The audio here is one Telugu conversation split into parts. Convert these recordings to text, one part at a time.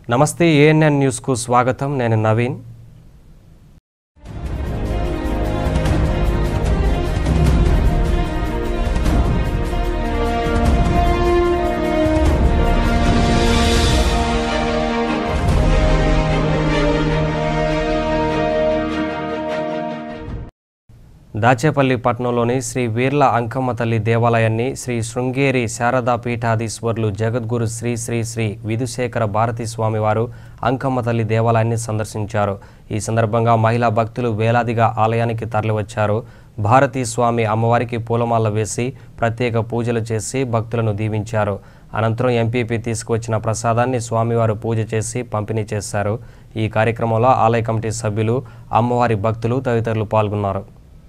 నమస్తే ఏఎన్ఎన్ న్యూస్కు స్వాగతం నేను నవీన్ దాచేపల్లి పట్టణంలోని శ్రీ వీర్ల అంకమ్మ తల్లి దేవాలయాన్ని శ్రీ శృంగేరి శారదా పీఠాధీశ్వరులు జగద్గురు శ్రీ శ్రీ శ్రీ విధుశేఖర భారతీ స్వామి వారు అంకమ్మ తల్లి దేవాలయాన్ని సందర్శించారు ఈ సందర్భంగా మహిళా భక్తులు వేలాదిగా ఆలయానికి తరలివచ్చారు భారతీ స్వామి అమ్మవారికి పూలమాల వేసి ప్రత్యేక పూజలు చేసి భక్తులను దీవించారు అనంతరం ఎంపీపీ తీసుకువచ్చిన ప్రసాదాన్ని స్వామివారు పూజ చేసి పంపిణీ చేశారు ఈ కార్యక్రమంలో ఆలయ కమిటీ సభ్యులు అమ్మవారి భక్తులు తదితరులు పాల్గొన్నారు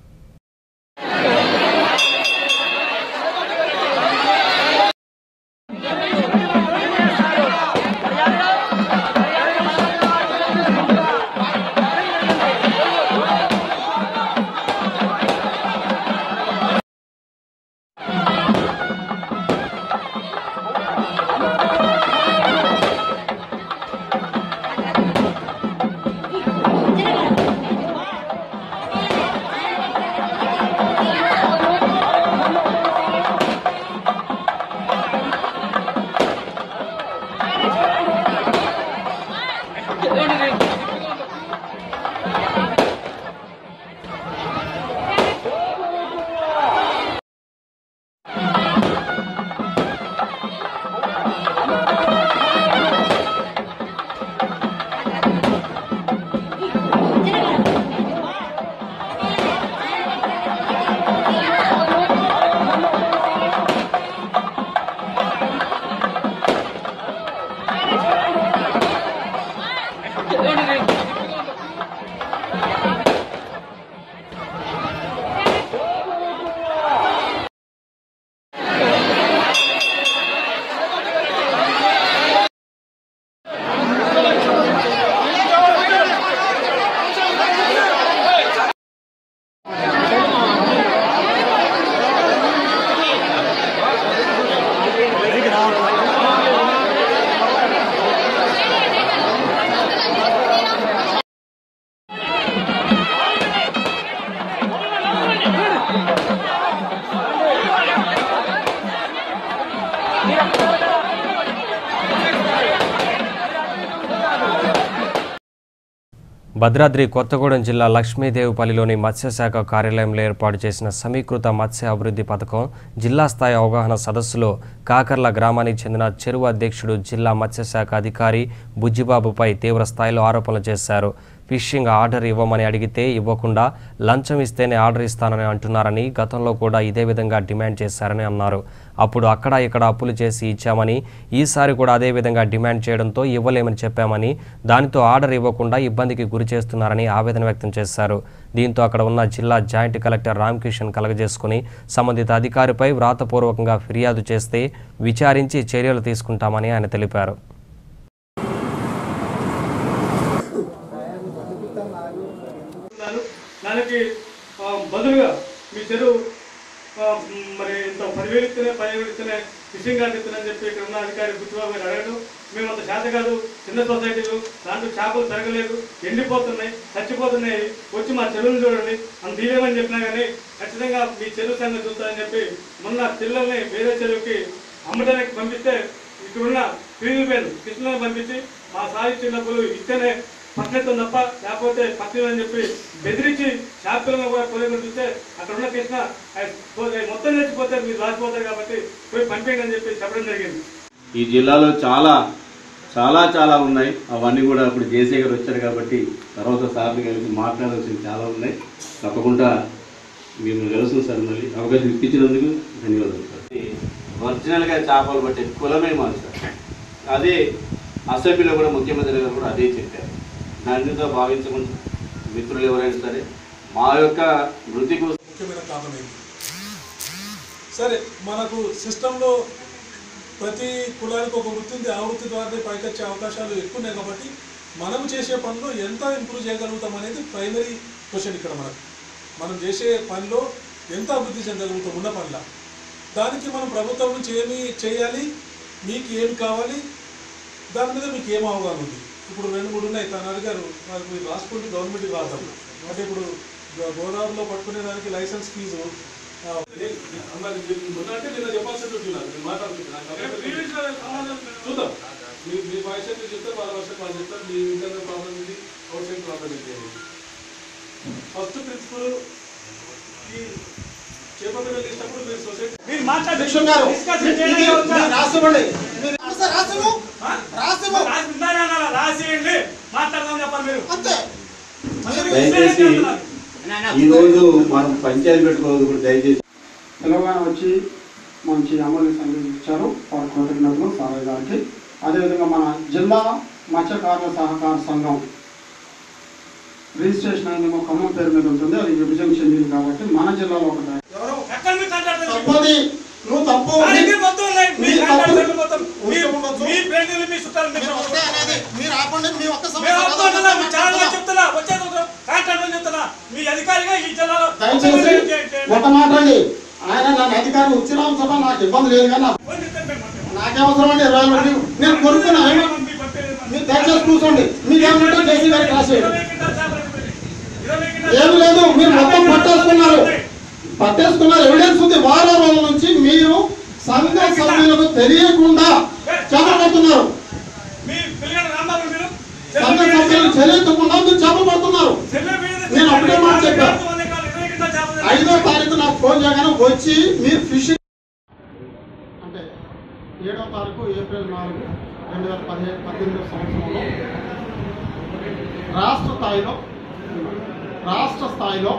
భద్రాద్రి కొత్తగూడెం జిల్లా లక్ష్మీదేవిపల్లిలోని మత్స్యశాఖ కార్యాలయంలో ఏర్పాటు చేసిన సమీకృత మత్స్య అభివృద్ధి పథకం జిల్లా స్థాయి అవగాహన సదస్సులో కాకర్ల గ్రామానికి చెందిన చెరువు అధ్యక్షుడు జిల్లా మత్స్యశాఖ అధికారి బుజ్జిబాబుపై తీవ్ర స్థాయిలో ఆరోపణలు చేశారు ఫిషింగ్ ఆర్డర్ ఇవ్వమని అడిగితే ఇవ్వకుండా లంచం ఇస్తేనే ఆర్డర్ ఇస్తానని అంటున్నారని గతంలో కూడా ఇదే విధంగా డిమాండ్ చేశారని అన్నారు అప్పుడు అక్కడ ఇక్కడ అప్పులు చేసి ఇచ్చామని ఈసారి కూడా అదే విధంగా డిమాండ్ చేయడంతో ఇవ్వలేమని చెప్పామని దానితో ఆర్డర్ ఇవ్వకుండా ఇబ్బందికి గురి చేస్తున్నారని ఆవేదన వ్యక్తం చేశారు దీంతో అక్కడ ఉన్న జిల్లా జాయింట్ కలెక్టర్ రామకిషన్ కలగజేసుకుని సంబంధిత అధికారిపై వ్రాతపూర్వకంగా ఫిర్యాదు చేస్తే విచారించి చర్యలు తీసుకుంటామని ఆయన తెలిపారు ఉన్నాను దానికి ఆ, బదులుగా మీ చెరువు ఆ, మ్, మరి ఇంత పదివేలు ఇస్తేనే పదివేలు ఇస్తేనే ఫిషింగ్ కార్డు ఇస్తేనే చెప్పి ఇక్కడ ఉన్న అధికారి గుర్తుబాబు గారు అడగడం మేము అంత శాత కాదు చిన్న సొసైటీలు దాంట్లో చేపలు పెరగలేదు ఎండిపోతున్నాయి చచ్చిపోతున్నాయి వచ్చి మా చెరువులు చూడండి అంత ఇదేమని చెప్పినా కానీ ఖచ్చితంగా మీ చెరువు సంగతి చూస్తారని చెప్పి మొన్న పిల్లల్ని వేరే చెరువుకి అమ్మడానికి పంపిస్తే ఇక్కడున్న ఫీల్డ్ పేరు కృష్ణని పంపించి మా సాహిత్య డబ్బులు ఇస్తేనే పట్టణం తప్ప లేకపోతే పట్టణం అని చెప్పి బెదిరించి షాపులను కూడా పోలేకుండా చూస్తే అక్కడ ఉన్న కృష్ణ "ఆ, పో- మొత్తం చచ్చిపోతే మీరు రాసిపోతారు కాబట్టి పోయి పంపేయండి అని చెప్పి చెప్పడం జరిగింది ఈ జిల్లాలో చాలా చాలా చాలా ఉన్నాయి అవన్నీ కూడా ఇప్పుడు జేసీ గారు వచ్చారు కాబట్టి తర్వాత సార్లు కలిసి మాట్లాడాల్సినవి చాలా ఉన్నాయి తప్పకుండా మేము కలుస్తాం సార్ మళ్ళీ అవకాశం ఇప్పించినందుకు ధన్యవాదాలు సార్ ఒరిజినల్గా చేపలు పట్టే కులమే మాది సార్ అదే అసెంబ్లీలో కూడా ముఖ్యమంత్రి గారు కూడా అదే చెప్పారు దానితో భావించకుండా మిత్రులు ఎవరైనా సరే మా యొక్క వృత్తి కోసం ముఖ్యమైన కారణమైంది సరే మనకు సిస్టంలో ప్రతి కులానికి ఒక వృత్తి ఉంది ఆ వృత్తి ద్వారానే పైకొచ్చే అవకాశాలు ఎక్కువ ఉన్నాయి కాబట్టి మనం చేసే పనిలో ఎంత ఇంప్రూవ్ చేయగలుగుతాం అనేది ప్రైమరీ క్వశ్చన్ ఇక్కడ మనకు మనం చేసే పనిలో ఎంత అభివృద్ధి చెందగలుగుతాం ఉన్న పనిలో దానికి మనం ప్రభుత్వం నుంచి ఏమి చేయాలి మీకు ఏమి కావాలి దాని మీద మీకు ఏం అవగాహన ఉంది ఇప్పుడు రెండు మూడు ఉన్నాయి తను అడిగారు నాకు మీరు రాసుకుంటే గవర్నమెంట్కి రాద్దాం అంటే ఇప్పుడు గో- గోదావరిలో పట్టుకునే దానికి లైసెన్స్ ఫీజు ఆ, అమ్మాయి మీరు మొన్న అంటే నిన్న చెప్పాల్సిన డ్యూటీ నాకు నేను మాట్లాడుతున్నాను చూద్దాం మీ మీ వాయిస్ అయితే చెప్తే వాళ్ళ వర్షం వాళ్ళు చెప్తారు మీ ఇంటర్నల్ ప్రాబ్లం ఇది అవుట్ సైడ్ ప్రాబ్లం ఇది ఫస్ట్ ప్రిన్సిపల్ ఈ చేపట్టు వెళ్ళేటప్పుడు మీరు సొసైటీ మీరు మాట్లాడి అధ్యక్షుడు గారు, డిస్కషన్ ఇది చేయడానికి వచ్చా? మీరు రాసివ్వండి. మీరు రాసి- రాసివ్వు. ఆ? రాసివ్వు. రాసి ఉందా అనాలా? రాసేయండి మాట్లాడదాం చెప్పాలి మీరు అంతే. మీరు దయచేసి ఈరోజు మనం పంచాయతీ పెట్టుకోవద్దు ఇప్పుడు దయచేసి తెలంగాణ వచ్చి మంచి అమలు సందేశం ఇచ్చారు వారి కృతజ్ఞతలు సారయ్య గారికి అదేవిధంగా మన జిల్లా మత్స్యకారుల సహకార సంఘం రిజిస్ట్రేషన్ అయిందేమో ఖమ్మం పేరు మీద ఉంటుంది అది విభజన చెందింది కాబట్టి మన జిల్లాలో ఒకటి ఎవరు ఎక్కడ మీరు మాట్లాడతారు తప్పది నువ్వు తప్పు కానీ మీరు మొత్తం ఉన్నాయి. మీ మీ కాంట్రాక్ట్ తప్పు. మొత్తం మీ- ఉంటే ఉండొచ్చు. మీ ఫ్రెండ్లు, మీ చుట్టాలు మీరు వస్తే అనేది మీరు ఆపండి మీ ఒక్క మేము సమస్య ఒప్పుకుంటున్నా, మీ ఛానల్లో మాట్లాడుతున్నాం. చెప్తున్నా వచ్చేది ఒక కాంట్రాక్ట్ అని చెప్తున్నా మీ అధికారిగా ఈ జిల్లాలో దయచేసి ఒక మాట అండి ఆయన నన్ను అధికారి ఉచ్చిరామ సభ నాకు ఇబ్బంది లేదు కానీ నాకు- నాకే అవసరం అండి ఇరవై మంది నేను కొనుక్కున్నా ఏమో- మీరు దయచేసి కూర్చోండి మీకు ఏమంటే జేసీ గారికి రాసేయండి ఏం లేదు మీరు మొత్తం పట్టేసుకున్నారు పట్టేసుకున్నారు ఎవిడెన్స్ ఉంది వారం రోజుల నుంచి మీరు సంఘ సభ్యులకు తెలియకుండా చెప్పబడుతున్నారు మీ పిల్లలు రాంబాబు మీరు సంఘ సభ్యులకు తెలియకుండా మీరు చెప్పబడుతున్నారు నేను అప్పుడే మాట చెప్పా. ఐదో తారీఖు నాకు ఫోన్ చేయగానే వచ్చి మీరు ఫిషింగ్ అంటే ఏడో తారీఖు ఏప్రిల్ నాలుగు రెండు వేల పదిహేను పద్దెనిమిది సంవత్సరంలో రాష్ట్ర స్థాయిలో రాష్ట్ర స్థాయిలో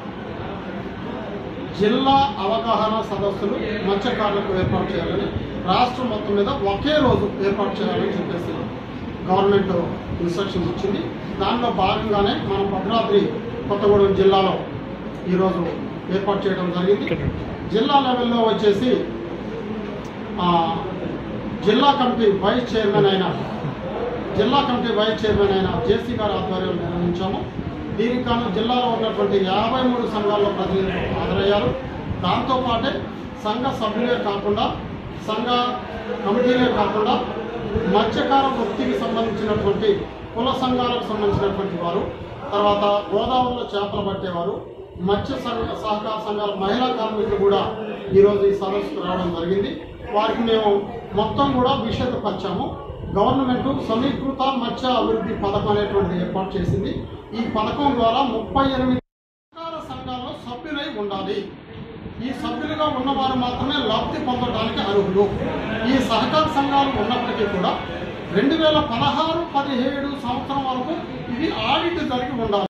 జిల్లా అవగాహన సదస్సులు మత్స్యకారులకు ఏర్పాటు చేయాలని రాష్ట్రం మొత్తం మీద ఒకే రోజు ఏర్పాటు చేయాలని చెప్పేసి గవర్నమెంట్ ఇన్స్ట్రక్షన్స్ ఇచ్చింది దానిలో భాగంగానే మన భద్రాద్రి కొత్తగూడెం జిల్లాలో ఈరోజు ఏర్పాటు చేయడం జరిగింది జిల్లా లెవెల్లో వచ్చేసి ఆ, జిల్లా కమిటీ వైస్ చైర్మన్ అయిన జిల్లా కమిటీ వైస్ చైర్మన్ అయిన జేసీ గారి ఆధ్వర్యంలో నిర్వహించాము దీనికి గాను జిల్లాలో ఉన్నటువంటి యాభై మూడు సంఘాల్లో ప్రతినిధులు హాజరయ్యారు దాంతోపాటే సంఘ సభ్యులే కాకుండా సంఘ కమిటీలే కాకుండా మత్స్యకార వృత్తికి సంబంధించినటువంటి కుల సంఘాలకు సంబంధించినటువంటి వారు తర్వాత గోదావరిలో చేపలు పట్టేవారు మత్స్య సంఘ సహకార సంఘాల మహిళా కార్మికులు కూడా ఈరోజు ఈ సదస్సుకు రావడం జరిగింది వారికి మేము మొత్తం కూడా విషేతపరిచాము గవర్నమెంట్ సమీకృత మత్స్య అభివృద్ధి పథకం అనేటువంటిది ఏర్పాటు చేసింది ఈ పథకం ద్వారా ముప్పై ఎనిమిది సహకార సంఘాల్లో సభ్యులై ఉండాలి ఈ సభ్యులుగా ఉన్నవారు మాత్రమే లబ్ధి పొందడానికి అర్హులు ఈ సహకార సంఘాలు ఉన్నప్పటికీ కూడా రెండు వేల పదహారు పదిహేడు సంవత్సరం వరకు ఇది ఆడిట్ జరిగి ఉండాలి